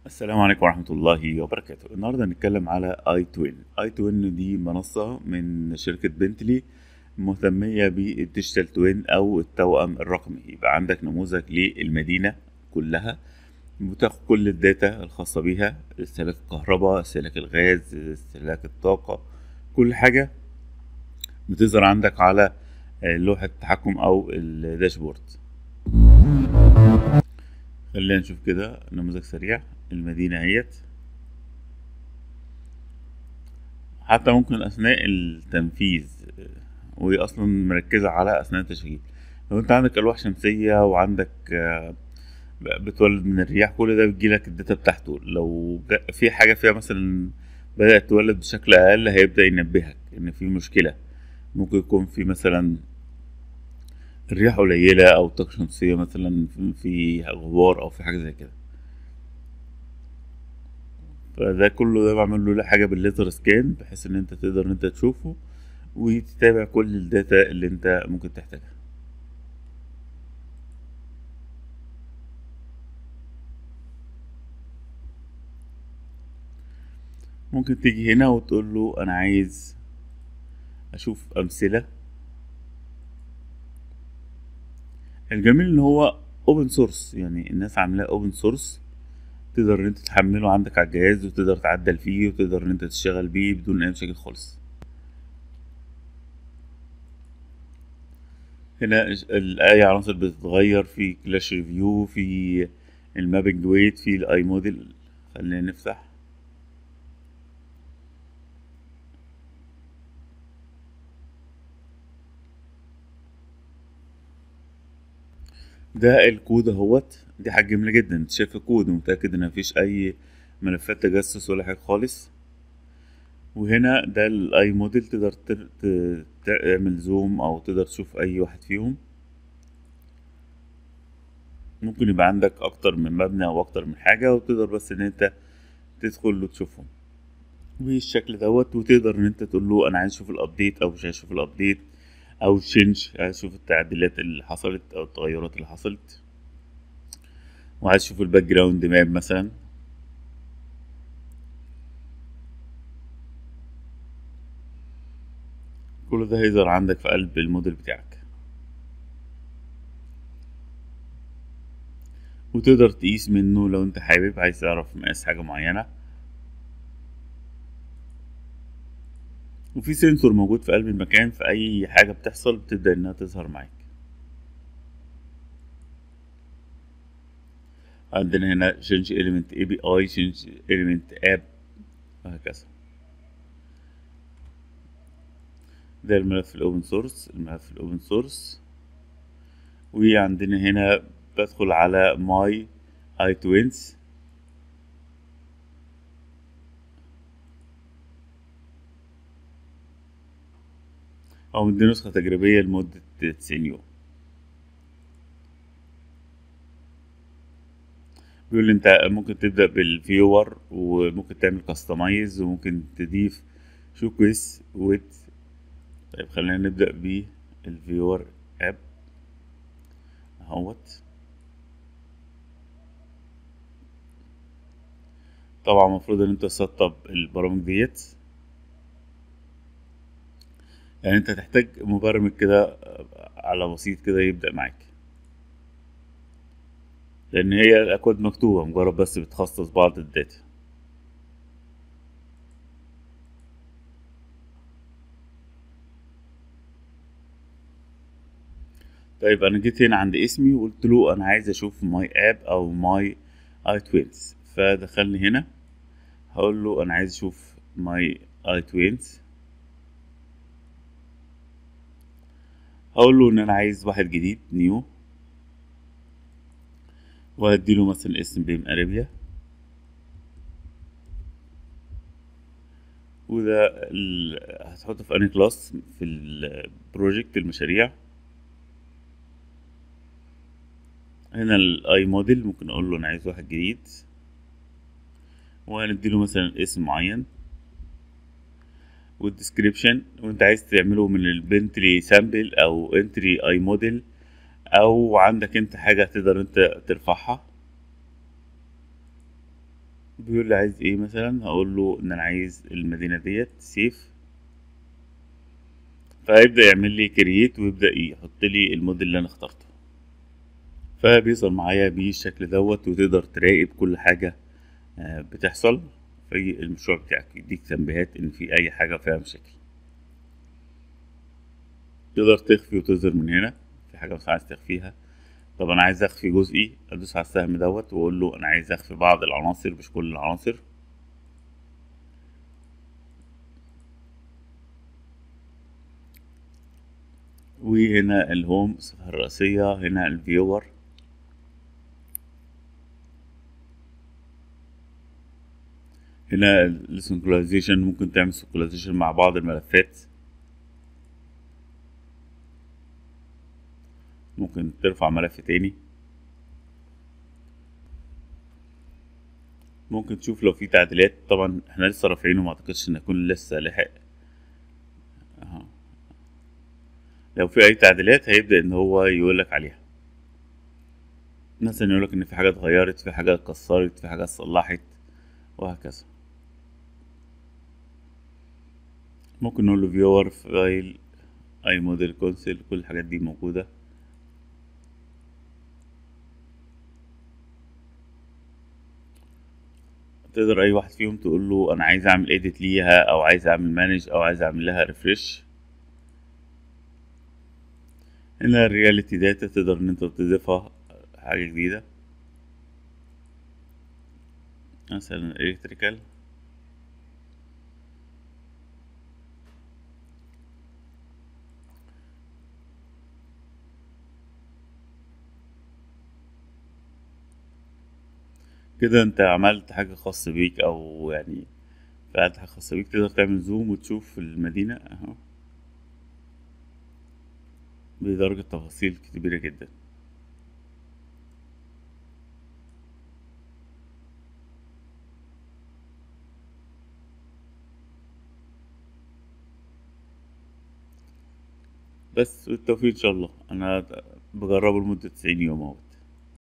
السلام عليكم ورحمة الله وبركاته النهاردة هنتكلم على اي توين اي توين دي منصة من شركة بنتلي مهتمية بالديجيتال توين او التوأم الرقمي يبقى عندك نموذج للمدينة كلها بتاخد كل الداتا الخاصة بيها استهلاك الكهرباء استهلاك الغاز استهلاك الطاقة كل حاجة بتظهر عندك على لوحة التحكم او الداشبورد خلينا نشوف كده نموذج سريع المدينة اهيت حتى ممكن أثناء التنفيذ وهي أصلا مركزة على أثناء التشغيل لو أنت عندك ألواح شمسية وعندك بتولد من الرياح كل ده بيجيلك الداتا بتاعته لو في حاجة فيها مثلا بدأت تولد بشكل أقل هيبدأ ينبهك إن في مشكلة ممكن يكون في مثلا الرياح قليلة أو طاقة شمسية مثلا في غبار أو في حاجة زي كده فده كله ده بعمل له حاجة بالليزر سكان بحيث إن أنت تقدر إن أنت تشوفه وتتابع كل الداتا اللي أنت ممكن تحتاجها ممكن تيجي هنا وتقول له أنا عايز أشوف أمثلة الجميل ان هو اوبن سورس يعني الناس عاملاه اوبن سورس تقدر ان انت تحمله عندك على الجهاز وتقدر تعدل فيه وتقدر ان انت تشتغل بيه بدون اي مشاكل خالص هنا اي عناصر بتتغير في كلاش ريفيو في المابنج ويت في الاي موديل خلينا نفتح ده الكود اهوت دي حاجة جميلة جدا انت شايف الكود ومتأكد ان مفيش اي ملفات تجسس ولا حاجة خالص وهنا ده الاي موديل تقدر تعمل زوم او تقدر تشوف اي واحد فيهم ممكن يبقى عندك اكتر من مبنى او اكتر من حاجة وتقدر بس ان انت تدخل وتشوفهم بالشكل دوت وتقدر ان انت تقول له انا عايز اشوف الابديت او مش عايز اشوف الابديت او تشينج عايز اشوف التعديلات اللي حصلت او التغيرات اللي حصلت وعايز اشوف الباك جراوند ماب مثلا كل ده هيظهر عندك في قلب الموديل بتاعك وتقدر تقيس منه لو انت حابب عايز تعرف مقاس حاجة معينة وفي سنسور موجود في قلب المكان في اي حاجة بتحصل بتبدأ انها تظهر معاك عندنا هنا change element API change element app وهكذا ده الملف الاوبن سورس الملف الاوبن سورس وعندنا هنا بدخل على my iTwins أو مدي نسخة تجريبية لمدة تسعين يوم بيقول لي انت ممكن تبدأ بالفيور وممكن تعمل كاستمايز وممكن تضيف شو كويس ويت طيب خلينا نبدأ بالفيور اب اهوت طبعا المفروض ان انت تسطب البرامج ديت يعني انت تحتاج مبرمج كده على بسيط كده يبدأ معاك لان هي الاكواد مكتوبة مجرد بس بتخصص بعض الداتا طيب انا جيت هنا عند اسمي وقلت له انا عايز اشوف ماي اب او ماي اي توينز فدخلني هنا هقول له انا عايز اشوف ماي اي توينز هقول له ان انا عايز واحد جديد نيو وهديله مثلا اسم بيم اريبيا وده هتحطه في انهي كلاس في البروجكت المشاريع هنا الاي موديل ممكن اقول له انا عايز واحد جديد وهنديله مثلا اسم معين والديسكريبشن وانت عايز تعمله من البنتلي سامبل او انتري اي موديل او عندك انت حاجة تقدر انت ترفعها بيقول لي عايز ايه مثلا هقول له ان انا عايز المدينة ديت سيف فهيبدأ يعمل لي كرييت ويبدأ يحط لي الموديل اللي انا اخترته فبيظهر معايا بالشكل دوت وتقدر تراقب كل حاجة آه، بتحصل في المشروع بتاعك يديك تنبيهات ان في اي حاجة فيها مشاكل تقدر تخفي وتظهر من هنا في حاجة بس عايز تخفيها طب انا عايز اخفي جزئي ادوس على السهم دوت واقول له انا عايز اخفي بعض العناصر مش كل العناصر وهنا الهوم الصفحة الرئيسية هنا الفيور هنا السنكرونايزيشن ممكن تعمل سنكرونايزيشن مع بعض الملفات ممكن ترفع ملف تاني ممكن تشوف لو في تعديلات طبعا احنا لسه رافعينه ما اعتقدش ان يكون لسه لاحق أهو. لو في اي تعديلات هيبدأ ان هو يقولك عليها مثلا يقولك ان في حاجة اتغيرت في حاجة اتكسرت في حاجة اتصلحت وهكذا ممكن نقول له فيور فايل اي موديل كونسل كل الحاجات دي موجودة تقدر اي واحد فيهم تقول له انا عايز اعمل اديت ليها او عايز اعمل مانج او عايز اعمل لها ريفرش هنا الرياليتي داتا تقدر ان انت تضيفها حاجة جديدة مثلا الكتريكال كده انت عملت حاجة خاصة بيك او يعني فعلت حاجة خاصة بيك تقدر تعمل زوم وتشوف المدينة اهو بدرجة تفاصيل كبيرة جدا بس بالتوفيق ان شاء الله انا بجربه لمدة 90 يوم اهوت